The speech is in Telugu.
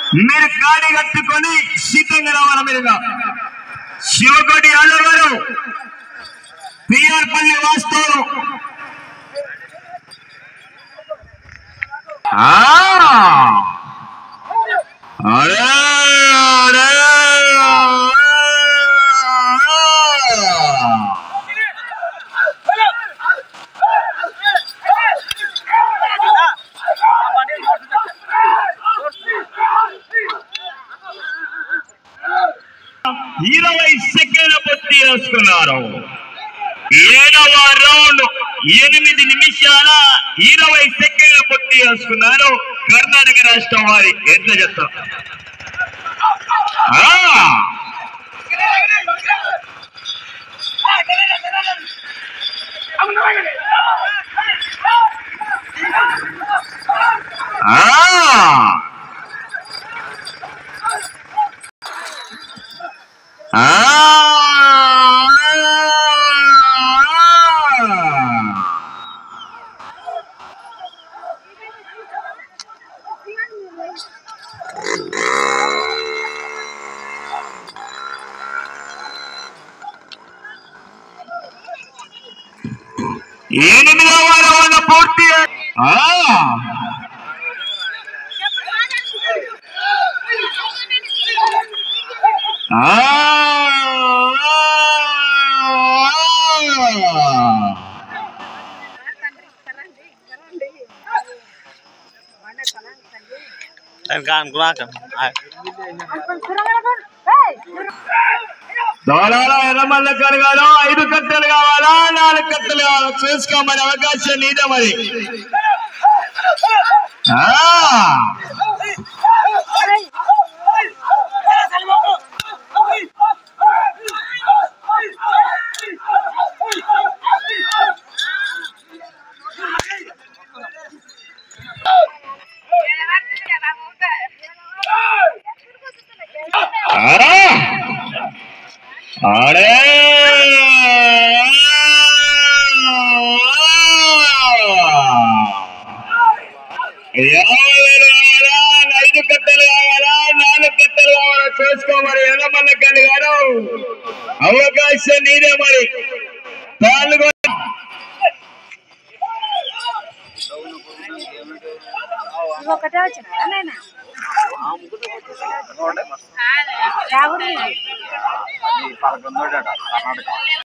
మీరు గాడి కట్టుకొని సిద్ధంగా రావాలి మీరుగా శివకోటి యాదవ్ గారు పిఆర్ పల్లి వాస్తవం అరే అరే ఇరవై సెకండ్ల పూర్తి చేసుకున్నారు ఏడవ రౌండ్ ఎనిమిది నిమిషాల ఇరవై సెకండ్ల పూర్తి చేసుకున్నారు కర్ణాటక రాష్ట్రం వారి ఎట్ల చెప్తాం ఎనిమిదవ రౌండ్ పూర్తి ఆ అనుకున్నాక దోళాల ఎర్రమల్ల కడగాలో ఐదు కట్టలు కావాలా నాలుగు కట్టలు కావాలా చూసుకోమని అవకాశం నీదే మరి ఆ అరే ఐదు కట్టలు కావాలా నాలుగు కట్టలు కావాలా చూసుకోమని ఎర్రమల్ల కళ్ళు గారు అవకాశం నీదే మరి పాల్గొ ఒకటే వచ్చిన నేను రాగుడు పదకొండు కర్ణాటక